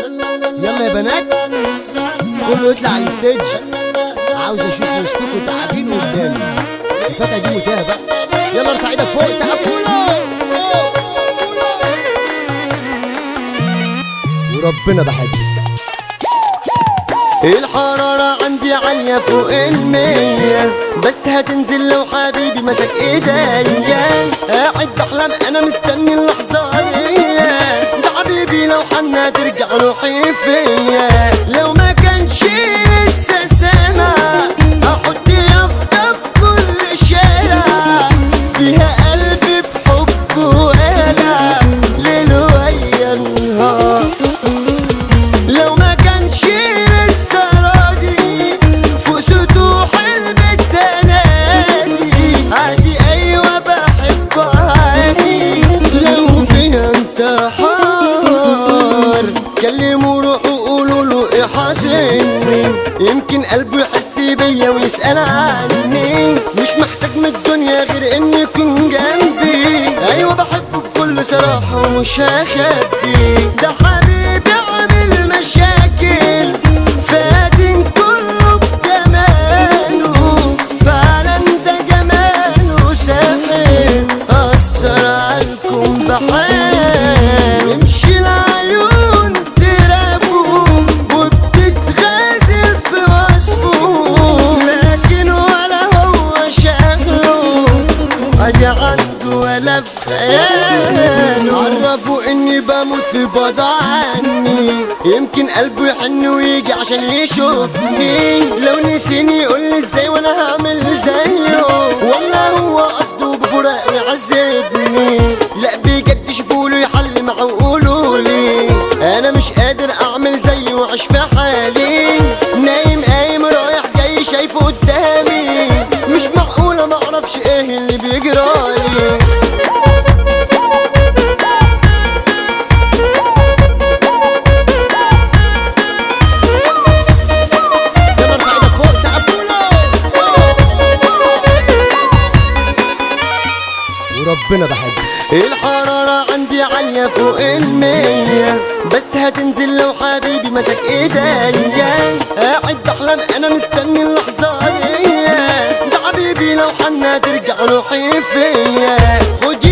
يلا يا بنات كله يطلع على الستيج عاوز اشوف وسطكم تعابين قدامي الفتحه دي متاهه بقى يلا ارفع ايدك فوق سقفوا له وربنا بحبك الحرارة عندي عالية فوق المية بس هتنزل لو حبيبي مسك ايديا قاعد بحلم انا مستني اللحظة دي ده حبيبي لو حنا ترجع روحي فيا لو ما كانش لسه سامع احط يافطة في كل شارع فيها قلبي بحب وقلق ليل ويا نهار لو ما كانش لسه راضي فوق سطوح البيت تنادي عادي ايوه بحب عادي لو فيها انتحار كلموا روحوا قولوا له ايه حاسني يمكن قلبه يحس بيا ويسأل عني مش محتاج من الدنيا غير ان يكون جنبي ايوه بحبه بكل صراحة ومش هخبي ده حبيبي عامل مشاكل فاتن كله بجماله فعلا ده جماله ساحر أثر عالكم بحال يمشي العيون ترابهم وبتتغازل في وصفه لكن ولا هو شكله عادي عنده ولا في خياله عرفوا اني بموت في بعض عني يمكن قلبه يحن ويجي عشان يشوفني لو نسيني يقول لي ازاي وانا هعمل زيه ولا هو قصده بفراق يعذبني لا بجد شوفوله يحل معه وقولوا لي انا مش قادر اعمل زيه واعيش في حالي نايم قايم رايح جاي شايفه قدامي مش معقولة معرفش ايه اللي بيجرالي يلا ارفع ايدك فوق سقفوا له وربنا بحبك الحرارة عندي عالية فوق المية بس هتنزل لو حبيبي مسك ايديا قاعد بحلم انا مستني اللحظة دي ده حبيبي لو حنا ترجع روحي فيا خد